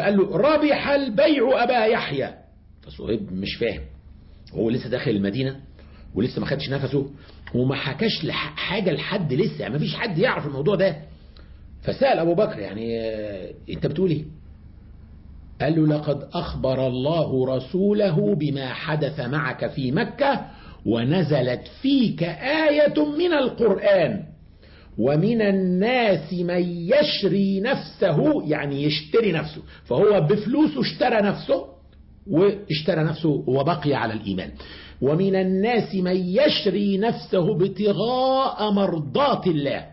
فقال له ربح البيع أبا يحيى فصهيب مش فاهم هو لسه داخل المدينة ولسه ما خدش نفسه وما حكاش لح- حاجة لحد لسه يعني ما فيش حد يعرف الموضوع ده فسأل أبو بكر يعني آه، أنت بتقول إيه قال له لقد أخبر الله رسوله بما حدث معك في مكة ونزلت فيك آية من القرآن ومن الناس من يشري نفسه يعني يشتري نفسه فهو بفلوسه اشترى نفسه واشترى نفسه وبقي على الإيمان ومن الناس من يشري نفسه ابتغاء مرضات الله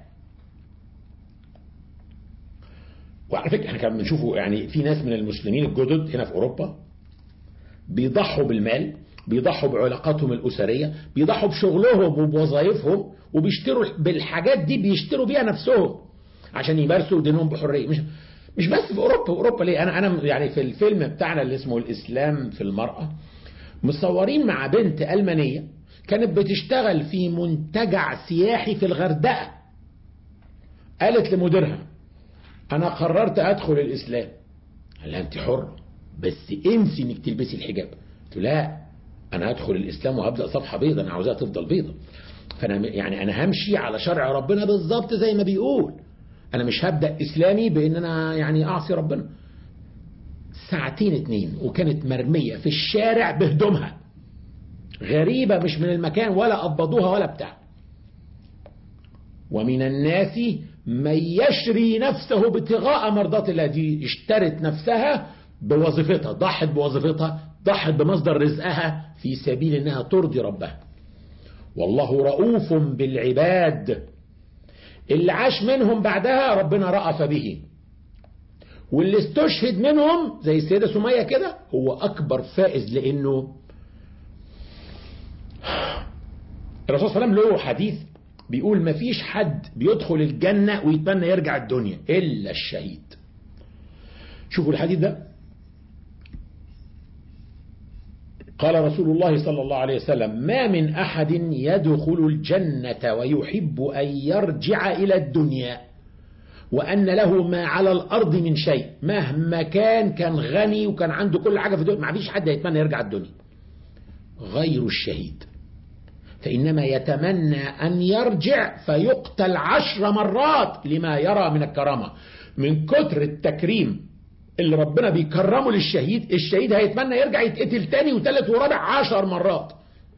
وعلى فكرة احنا كمان بنشوفه يعني في ناس من المسلمين الجدد هنا في أوروبا بيضحوا بالمال بيضحوا بعلاقاتهم الأسرية بيضحوا بشغلهم وبوظائفهم وبيشتروا بالحاجات دي بيشتروا بيها نفسهم عشان يمارسوا دينهم بحرية مش مش بس في أوروبا أوروبا ليه أنا أنا يعني في الفيلم بتاعنا اللي اسمه الإسلام في المرأة مصورين مع بنت ألمانية كانت بتشتغل في منتجع سياحي في الغردقة قالت لمديرها أنا قررت أدخل الإسلام قال لها أنت حرة بس انسي إنك تلبسي الحجاب قلت له لا أنا هدخل الإسلام وهبدأ صفحة بيضة أنا عاوزاها تفضل بيضة فأنا يعني أنا همشي على شرع ربنا بالظبط زي ما بيقول أنا مش هبدأ إسلامي بإن أنا يعني أعصي ربنا ساعتين اتنين وكانت مرمية في الشارع بهدومها غريبة مش من المكان ولا قبضوها ولا بتاع ومن الناس من يشري نفسه ابتغاء مرضات الله دي اشترت نفسها بوظيفتها ضحت بوظيفتها ضحت بمصدر رزقها في سبيل انها ترضي ربها والله رؤوف بالعباد اللي عاش منهم بعدها ربنا رأف به واللي استشهد منهم زي السيدة سمية كده هو أكبر فائز لأنه الرسول صلى الله عليه وسلم له حديث بيقول مفيش حد بيدخل الجنة ويتمنى يرجع الدنيا إلا الشهيد شوفوا الحديث ده قال رسول الله صلى الله عليه وسلم ما من أحد يدخل الجنة ويحب أن يرجع إلى الدنيا وأن له ما على الأرض من شيء مهما كان كان غني وكان عنده كل حاجة في الدنيا ما فيش حد يتمنى يرجع الدنيا غير الشهيد فإنما يتمنى أن يرجع فيقتل عشر مرات لما يرى من الكرامة من كتر التكريم اللي ربنا بيكرمه للشهيد الشهيد هيتمنى يرجع يتقتل تاني وتالت ورابع عشر مرات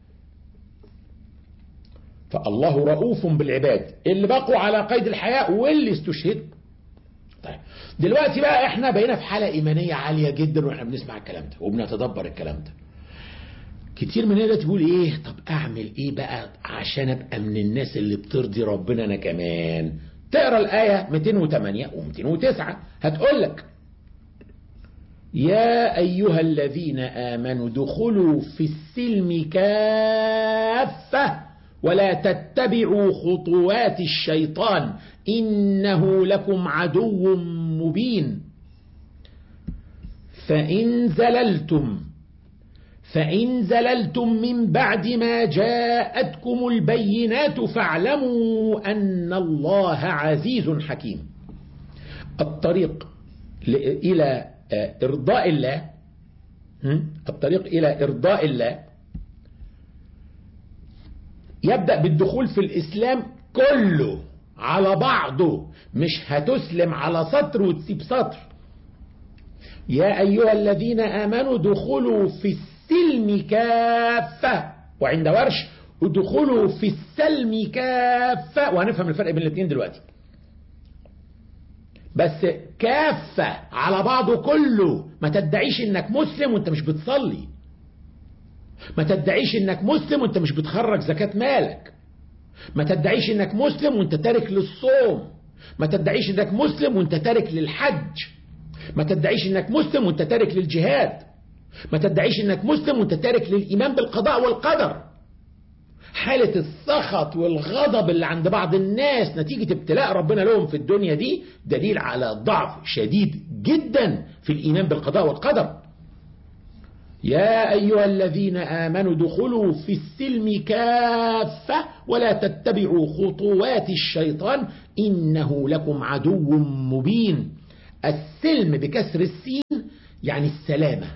فالله رؤوف بالعباد اللي بقوا على قيد الحياة واللي استشهدوا طيب دلوقتي بقى احنا بقينا في حالة ايمانية عالية جدا واحنا بنسمع الكلام ده وبنتدبر الكلام ده كتير مننا تقول ايه طب اعمل ايه بقى عشان ابقى من الناس اللي بترضي ربنا انا كمان تقرا الايه 208 و209 هتقول لك يا ايها الذين امنوا ادخلوا في السلم كافه ولا تتبعوا خطوات الشيطان انه لكم عدو مبين فان زللتم فإن زللتم من بعد ما جاءتكم البينات فاعلموا أن الله عزيز حكيم الطريق إلى إرضاء الله الطريق إلى إرضاء الله يبدأ بالدخول في الإسلام كله على بعضه مش هتسلم على سطر وتسيب سطر يا أيها الذين آمنوا دخلوا في السلم كافة وعند ورش ادخلوا في السلم كافة وهنفهم الفرق بين الاثنين دلوقتي بس كافة على بعضه كله ما تدعيش انك مسلم وانت مش بتصلي ما تدعيش انك مسلم وانت مش بتخرج زكاة مالك ما تدعيش انك مسلم وانت تارك للصوم ما تدعيش انك مسلم وانت تارك للحج ما تدعيش انك مسلم وانت تارك للجهاد ما تدعيش انك مسلم وانت تارك للايمان بالقضاء والقدر حالة السخط والغضب اللي عند بعض الناس نتيجة ابتلاء ربنا لهم في الدنيا دي دليل على ضعف شديد جدا في الإيمان بالقضاء والقدر يا أيها الذين آمنوا دخلوا في السلم كافة ولا تتبعوا خطوات الشيطان إنه لكم عدو مبين السلم بكسر السين يعني السلامة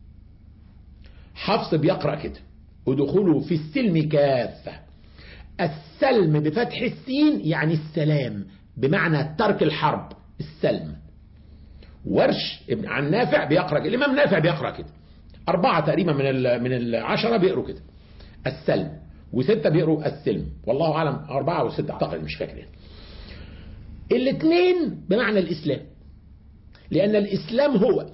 حفص بيقرأ كده ادخلوا في السلم كافة السلم بفتح السين يعني السلام بمعنى ترك الحرب السلم ورش ابن عن نافع بيقرأ كده الإمام نافع بيقرأ كده أربعة تقريبا من من العشرة بيقروا كده السلم وستة بيقروا السلم والله أعلم أربعة وستة أعتقد مش فاكر يعني الاثنين بمعنى الإسلام لأن الإسلام هو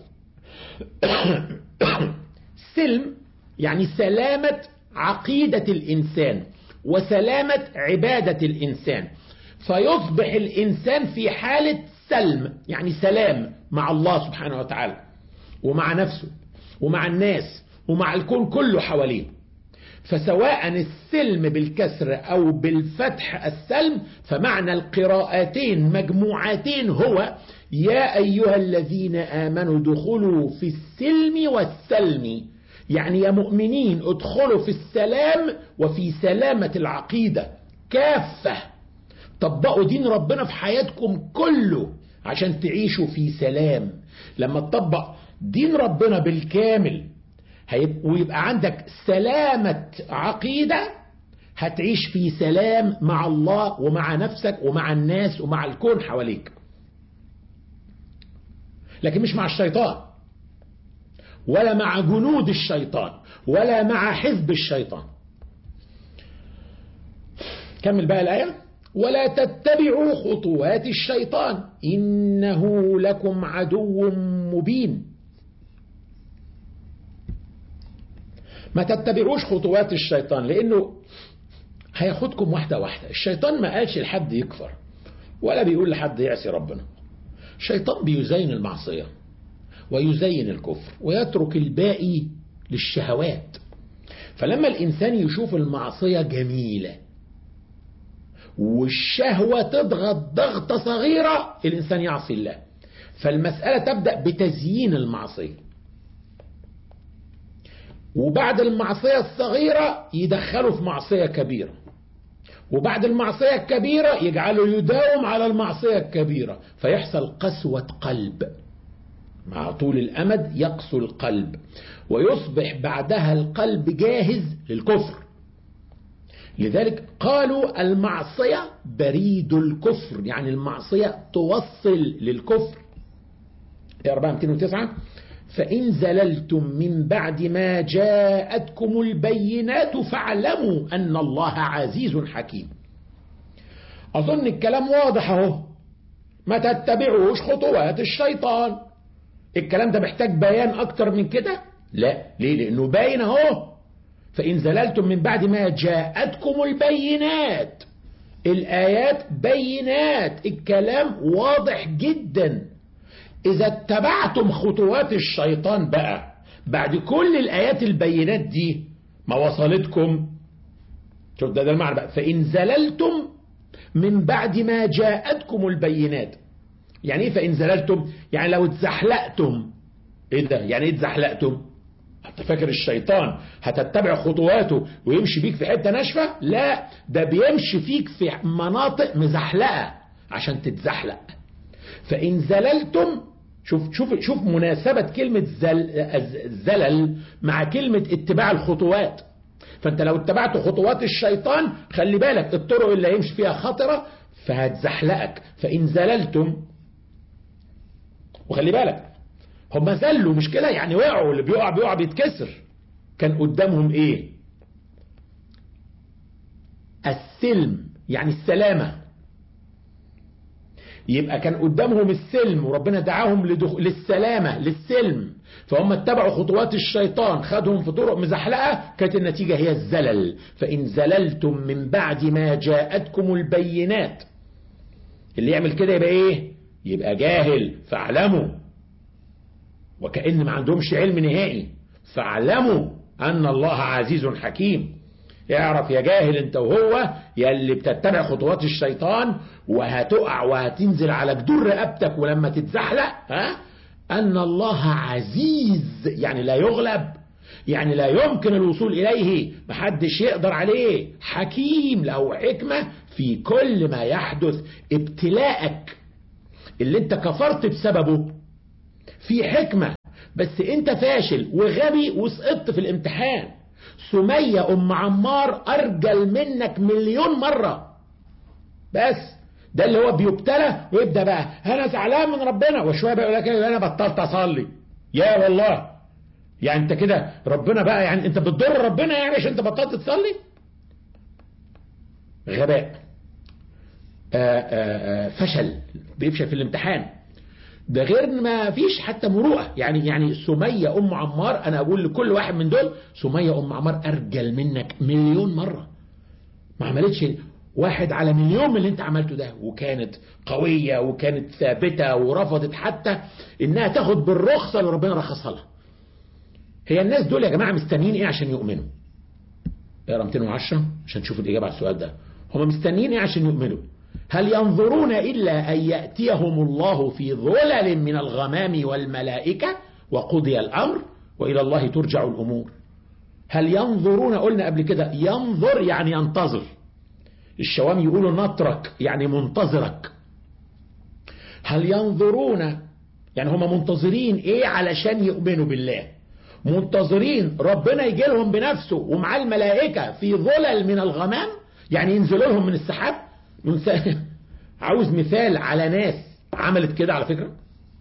سلم يعني سلامة عقيدة الإنسان وسلامة عبادة الإنسان فيصبح الإنسان في حالة سلم يعني سلام مع الله سبحانه وتعالى ومع نفسه ومع الناس ومع الكون كله حواليه فسواء السلم بالكسر أو بالفتح السلم فمعنى القراءتين مجموعتين هو يا أيها الذين آمنوا دخلوا في السلم والسلم يعني يا مؤمنين ادخلوا في السلام وفي سلامة العقيدة كافة طبقوا دين ربنا في حياتكم كله عشان تعيشوا في سلام لما تطبق دين ربنا بالكامل ويبقى عندك سلامة عقيدة هتعيش في سلام مع الله ومع نفسك ومع الناس ومع الكون حواليك لكن مش مع الشيطان ولا مع جنود الشيطان ولا مع حزب الشيطان كمل بقى الآية ولا تتبعوا خطوات الشيطان إنه لكم عدو مبين ما تتبعوش خطوات الشيطان لأنه هياخدكم واحدة واحدة الشيطان ما قالش لحد يكفر ولا بيقول لحد يعصي ربنا الشيطان بيزين المعصية ويزين الكفر ويترك الباقي للشهوات فلما الإنسان يشوف المعصية جميلة والشهوة تضغط ضغطة صغيرة الإنسان يعصي الله فالمسألة تبدأ بتزيين المعصية وبعد المعصية الصغيرة يدخله في معصية كبيرة وبعد المعصية الكبيرة يجعله يداوم على المعصية الكبيرة فيحصل قسوة قلب مع طول الأمد يقسو القلب ويصبح بعدها القلب جاهز للكفر لذلك قالوا المعصية بريد الكفر يعني المعصية توصل للكفر يا 409 فإن زللتم من بعد ما جاءتكم البينات فاعلموا أن الله عزيز حكيم أظن الكلام واضح اهو ما تتبعوش خطوات الشيطان الكلام ده محتاج بيان أكتر من كده لا ليه لأنه باين اهو فإن زللتم من بعد ما جاءتكم البينات الآيات بينات الكلام واضح جدا إذا اتبعتم خطوات الشيطان بقى بعد كل الآيات البينات دي ما وصلتكم شوف ده, ده المعنى بقى فإن زللتم من بعد ما جاءتكم البينات يعني ايه فإن زللتم يعني لو اتزحلقتم ايه ده يعني ايه اتزحلقتم انت فاكر الشيطان هتتبع خطواته ويمشي بيك في حتة ناشفة لا ده بيمشي فيك في مناطق مزحلقة عشان تتزحلق فإن زللتم شوف شوف شوف مناسبة كلمة زل زلل مع كلمة اتباع الخطوات فانت لو اتبعت خطوات الشيطان خلي بالك الطرق اللي هيمشي فيها خطرة فهتزحلقك فإن زللتم وخلي بالك هم زلوا مش كده يعني وقعوا اللي بيقع بيقع بيتكسر كان قدامهم ايه السلم يعني السلامة يبقى كان قدامهم السلم وربنا دعاهم لدخ... للسلامة للسلم فهم اتبعوا خطوات الشيطان خدهم في طرق مزحلقة كانت النتيجة هي الزلل فإن زللتم من بعد ما جاءتكم البينات اللي يعمل كده يبقى ايه يبقى جاهل فاعلموا وكأن ما عندهمش علم نهائي فاعلموا أن الله عزيز حكيم اعرف يا جاهل انت وهو يا اللي بتتبع خطوات الشيطان وهتقع وهتنزل على جدور رقبتك ولما تتزحلق ها أن الله عزيز يعني لا يغلب يعني لا يمكن الوصول إليه محدش يقدر عليه حكيم له حكمة في كل ما يحدث ابتلاءك اللي انت كفرت بسببه في حكمة بس انت فاشل وغبي وسقطت في الامتحان سمية ام عمار ارجل منك مليون مرة بس ده اللي هو بيبتلى ويبدا بقى انا زعلان من ربنا وشويه بقى يقول لك انا بطلت اصلي يا والله يعني انت كده ربنا بقى يعني انت بتضر ربنا يعني عشان انت بطلت تصلي غباء آآ آآ فشل بيفشل في الامتحان ده غير ما فيش حتى مروءة يعني يعني سمية أم عمار أنا أقول لكل واحد من دول سمية أم عمار أرجل منك مليون مرة ما عملتش واحد على مليون من اللي انت عملته ده وكانت قوية وكانت ثابتة ورفضت حتى انها تاخد بالرخصة اللي ربنا رخصها لها هي الناس دول يا جماعة مستنيين ايه عشان يؤمنوا اقرا 210 عشان تشوفوا الإجابة على السؤال ده هم مستنيين ايه عشان يؤمنوا هل ينظرون إلا أن يأتيهم الله في ظلل من الغمام والملائكة وقضي الأمر وإلى الله ترجع الأمور هل ينظرون قلنا قبل كده ينظر يعني ينتظر الشوام يقولوا نطرك يعني منتظرك هل ينظرون يعني هم منتظرين ايه علشان يؤمنوا بالله منتظرين ربنا يجي لهم بنفسه ومعاه الملائكة في ظلل من الغمام يعني ينزلوا لهم من السحاب عاوز مثال على ناس عملت كده على فكرة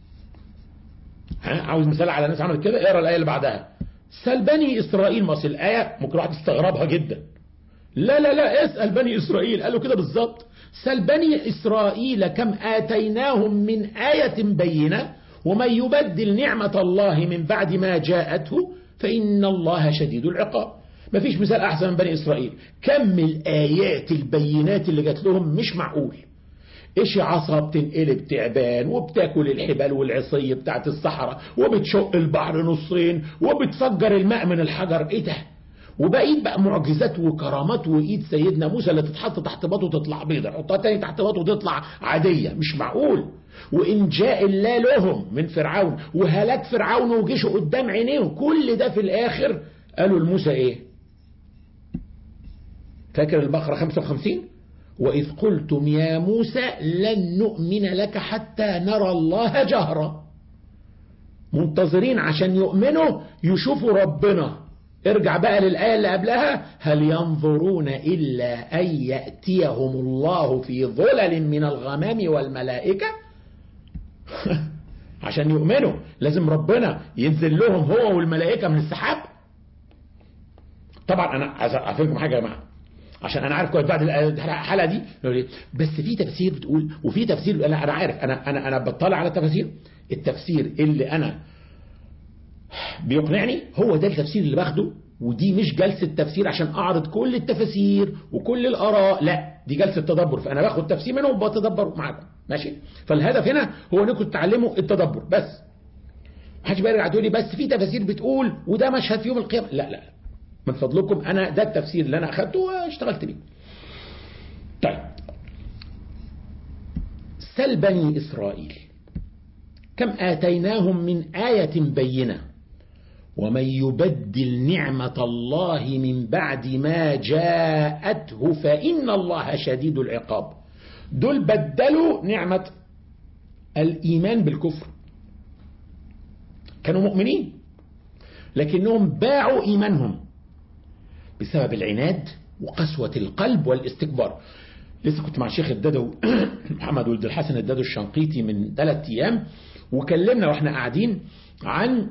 ها عاوز مثال على ناس عملت كده اقرا الآية اللي بعدها سل بني إسرائيل ما أصل الآية ممكن واحد يستغربها جدا لا لا لا اسأل بني إسرائيل قالوا كده بالظبط سل بني إسرائيل كم آتيناهم من آية بينة ومن يبدل نعمة الله من بعد ما جاءته فإن الله شديد العقاب ما فيش مثال أحسن من بني إسرائيل كم الآيات البينات اللي جات لهم مش معقول إيش عصا بتنقلب تعبان وبتاكل الحبال والعصي بتاعت الصحراء وبتشق البحر نصين وبتفجر الماء من الحجر إيه ده وبقيت بقى معجزات وكرامات وإيد سيدنا موسى اللي تتحط تحت باطه تطلع بيضة حطها تاني تحت باطه تطلع عادية مش معقول وإن جاء الله لهم من فرعون وهلاك فرعون وجيشه قدام عينيهم كل ده في الآخر قالوا لموسى إيه فاكر البقرة 55 وإذ قلتم يا موسى لن نؤمن لك حتى نرى الله جهرا منتظرين عشان يؤمنوا يشوفوا ربنا ارجع بقى للآية اللي قبلها هل ينظرون إلا أن يأتيهم الله في ظلل من الغمام والملائكة عشان يؤمنوا لازم ربنا ينزل لهم هو والملائكة من السحاب طبعا أنا عايز أفهمكم حاجة يا جماعة عشان انا عارف كويس بعد الحلقه دي بس في تفسير بتقول وفي تفسير انا انا عارف انا انا انا بطلع على التفاسير التفسير اللي انا بيقنعني هو ده التفسير اللي باخده ودي مش جلسة تفسير عشان أعرض كل التفاسير وكل الآراء لا دي جلسة تدبر فأنا باخد تفسير منهم وبتدبر معاكم ماشي فالهدف هنا هو انكم تتعلموا التدبر بس محدش بقى يرجع تقول لي بس في تفاسير بتقول وده مشهد في يوم القيامة لا لا من فضلكم أنا ده التفسير اللي أنا أخدته واشتغلت بيه طيب سل بني إسرائيل كم آتيناهم من آية بينة ومن يبدل نعمة الله من بعد ما جاءته فإن الله شديد العقاب دول بدلوا نعمة الإيمان بالكفر كانوا مؤمنين لكنهم باعوا إيمانهم بسبب العناد وقسوة القلب والاستكبار لسه كنت مع شيخ الدادو محمد ولد الحسن الدادو الشنقيطي من ثلاث أيام وكلمنا واحنا قاعدين عن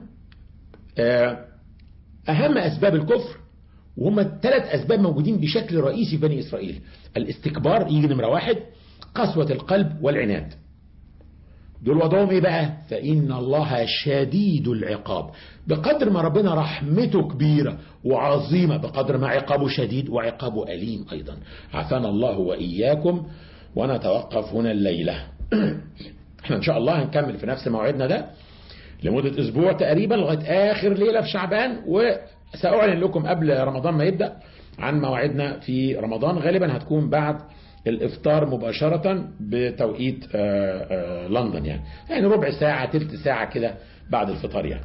أهم أسباب الكفر وهم ثلاث أسباب موجودين بشكل رئيسي في بني إسرائيل الاستكبار يجي نمرة واحد قسوة القلب والعناد دول وضعهم ايه بقى فإن الله شديد العقاب بقدر ما ربنا رحمته كبيرة وعظيمة بقدر ما عقابه شديد وعقابه أليم أيضا عافانا الله وإياكم ونتوقف هنا الليلة احنا ان شاء الله هنكمل في نفس موعدنا ده لمدة اسبوع تقريبا لغاية اخر ليلة في شعبان وسأعلن لكم قبل رمضان ما يبدأ عن مواعيدنا في رمضان غالبا هتكون بعد الافطار مباشرة بتوقيت آآ آآ لندن يعني يعني ربع ساعة تلت ساعة كده بعد الفطار يعني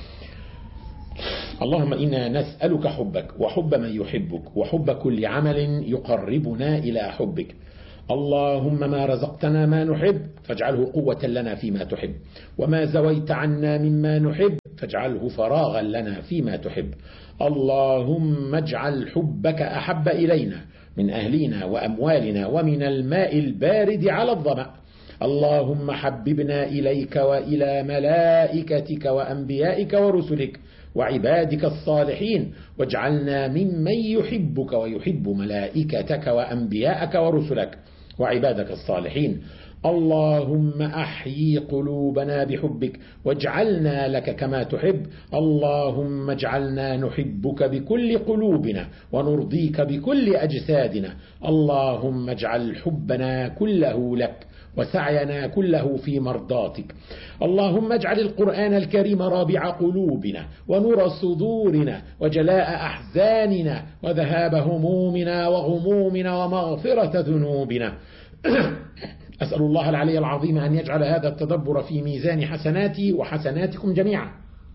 اللهم إنا نسألك حبك وحب من يحبك وحب كل عمل يقربنا إلى حبك اللهم ما رزقتنا ما نحب فاجعله قوة لنا فيما تحب وما زويت عنا مما نحب فاجعله فراغا لنا فيما تحب اللهم اجعل حبك أحب إلينا من أهلنا وأموالنا ومن الماء البارد على الظمأ اللهم حببنا إليك وإلى ملائكتك وأنبيائك ورسلك وعبادك الصالحين واجعلنا ممن يحبك ويحب ملائكتك وأنبياءك ورسلك وعبادك الصالحين اللهم أحيي قلوبنا بحبك واجعلنا لك كما تحب اللهم اجعلنا نحبك بكل قلوبنا ونرضيك بكل أجسادنا اللهم اجعل حبنا كله لك وسعينا كله في مرضاتك اللهم اجعل القرآن الكريم رابع قلوبنا ونور صدورنا وجلاء أحزاننا وذهاب همومنا وغمومنا ومغفرة ذنوبنا أسأل الله العلي العظيم أن يجعل هذا التدبر في ميزان حسناتي وحسناتكم جميعا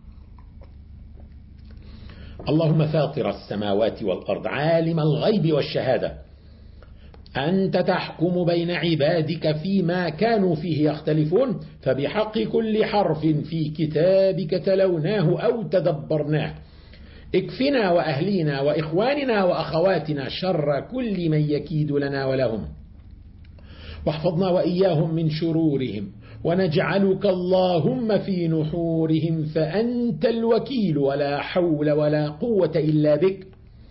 اللهم فاطر السماوات والأرض عالم الغيب والشهادة أنت تحكم بين عبادك فيما كانوا فيه يختلفون فبحق كل حرف في كتابك تلوناه أو تدبرناه اكفنا وأهلينا وإخواننا وأخواتنا شر كل من يكيد لنا ولهم واحفظنا وإياهم من شرورهم ونجعلك اللهم في نحورهم فأنت الوكيل ولا حول ولا قوة إلا بك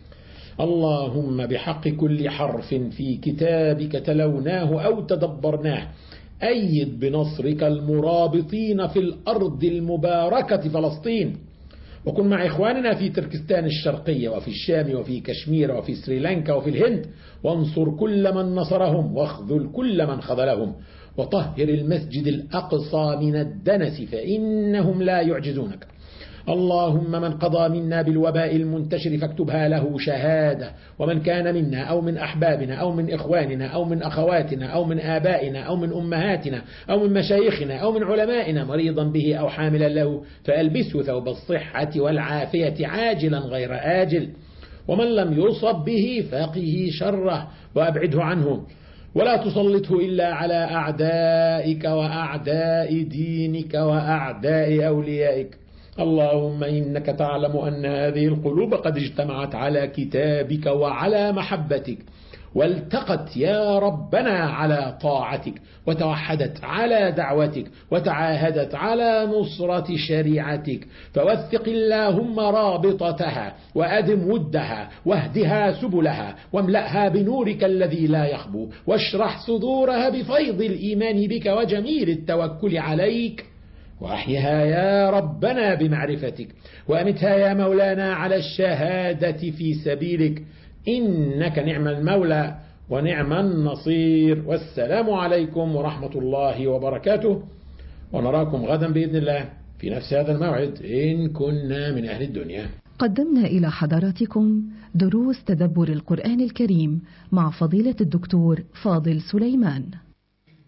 اللهم بحق كل حرف في كتابك تلوناه أو تدبرناه أيد بنصرك المرابطين في الأرض المباركة فلسطين وكن مع إخواننا في تركستان الشرقية وفي الشام وفي كشمير وفي سريلانكا وفي الهند وانصر كل من نصرهم واخذل كل من خذلهم وطهر المسجد الأقصى من الدنس فإنهم لا يعجزونك اللهم من قضى منا بالوباء المنتشر فاكتبها له شهادة ومن كان منا أو من أحبابنا أو من إخواننا أو من أخواتنا أو من آبائنا أو من أمهاتنا أو من مشايخنا أو من علمائنا مريضا به أو حاملا له فألبسه ثوب الصحة والعافية عاجلا غير آجل ومن لم يصب به فقه شره وأبعده عنه ولا تسلطه إلا على أعدائك وأعداء دينك وأعداء أوليائك اللهم إنك تعلم أن هذه القلوب قد اجتمعت على كتابك وعلى محبتك والتقت يا ربنا على طاعتك وتوحدت على دعوتك وتعاهدت على نصرة شريعتك فوثق اللهم رابطتها وأدم ودها واهدها سبلها واملأها بنورك الذي لا يخبو واشرح صدورها بفيض الإيمان بك وجميل التوكل عليك وأحيها يا ربنا بمعرفتك وأمتها يا مولانا على الشهادة في سبيلك إنك نعم المولى ونعم النصير والسلام عليكم ورحمة الله وبركاته ونراكم غدا بإذن الله في نفس هذا الموعد إن كنا من أهل الدنيا قدمنا إلى حضراتكم دروس تدبر القرآن الكريم مع فضيلة الدكتور فاضل سليمان